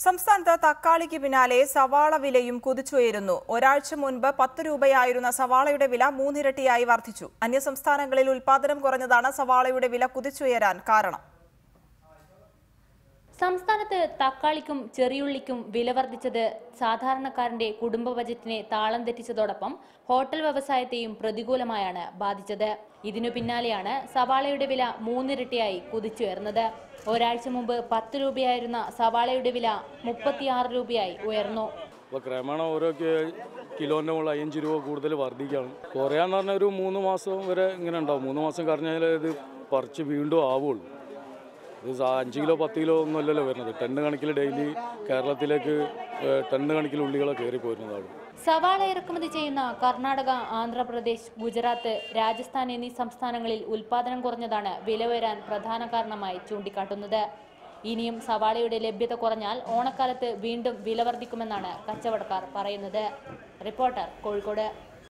സംസ്ഥാനത്ത് തക്കാളിക്ക് പിന്നാലെ സവാള വിലയും കുതിച്ചുയരുന്നു ഒരാഴ്ച മുൻപ് പത്ത് രൂപയായിരുന്ന സവാളയുടെ വില മൂന്നിരട്ടിയായി വർദ്ധിച്ചു അന്യസംസ്ഥാനങ്ങളിൽ ഉൽപാദനം കുറഞ്ഞതാണ് സവാളയുടെ വില കുതിച്ചുയരാൻ കാരണം സംസ്ഥാനത്ത് തക്കാളിക്കും ചെറിയുള്ളിക്കും വില വർദ്ധിച്ചത് സാധാരണക്കാരന്റെ കുടുംബ ബജറ്റിനെ താളം തെറ്റിച്ചതോടൊപ്പം ഹോട്ടൽ വ്യവസായത്തെയും പ്രതികൂലമായാണ് ബാധിച്ചത് ഇതിനു പിന്നാലെയാണ് സവാളയുടെ വില മൂന്നിരട്ടിയായി കുതിച്ചുയർന്നത് ഒരാഴ്ച മുമ്പ് പത്ത് രൂപയായിരുന്ന സവാളയുടെ വില മുപ്പത്തിയാറ് രൂപയായി ഉയർന്നു അപ്പോൾ ക്രമേണ ഓരോ കി- കിലോൻ്റെ മുകളിൽ അഞ്ച് രൂപ കൂടുതൽ വർദ്ധിക്കുകയാണ് കുറയാന്ന് പറഞ്ഞാൽ ഒരു മൂന്ന് മാസം വരെ ഇങ്ങനെ ഉണ്ടാവും മൂന്ന് മാസം കഴിഞ്ഞാൽ ഇത് പറിച്ച് വീണ്ടും ആവുള്ളൂ ഇത് സാ- അഞ്ച് കിലോ പത്ത് കിലോ ഒന്നുമല്ലല്ലോ വരുന്നത് ടണ്ണ് കണക്കിൽ ഡെയിലി കേരളത്തിലേക്ക് ഏഹ്, ടണ്ണ് കണക്കിൽ ഉള്ളികളെ കയറി പോരുന്നതാണ് സവാള ഇറക്കുമതി ചെയ്യുന്ന കർണാടക ആന്ധ്രാപ്രദേശ് ഗുജറാത്ത് രാജസ്ഥാൻ എന്നീ സംസ്ഥാനങ്ങളിൽ ഉൽപാദനം കുറഞ്ഞതാണ് വില ഉയരാൻ പ്രധാന കാരണമായി ചൂണ്ടിക്കാട്ടുന്നത് ഇനിയും സവാളയുടെ ലഭ്യത കുറഞ്ഞാൽ ഓണക്കാലത്ത് വീണ്ടും വില വർദ്ധിക്കുമെന്നാണ് കച്ചവടക്കാർ പറയുന്നത് റിപ്പോർട്ടർ കോഴിക്കോട്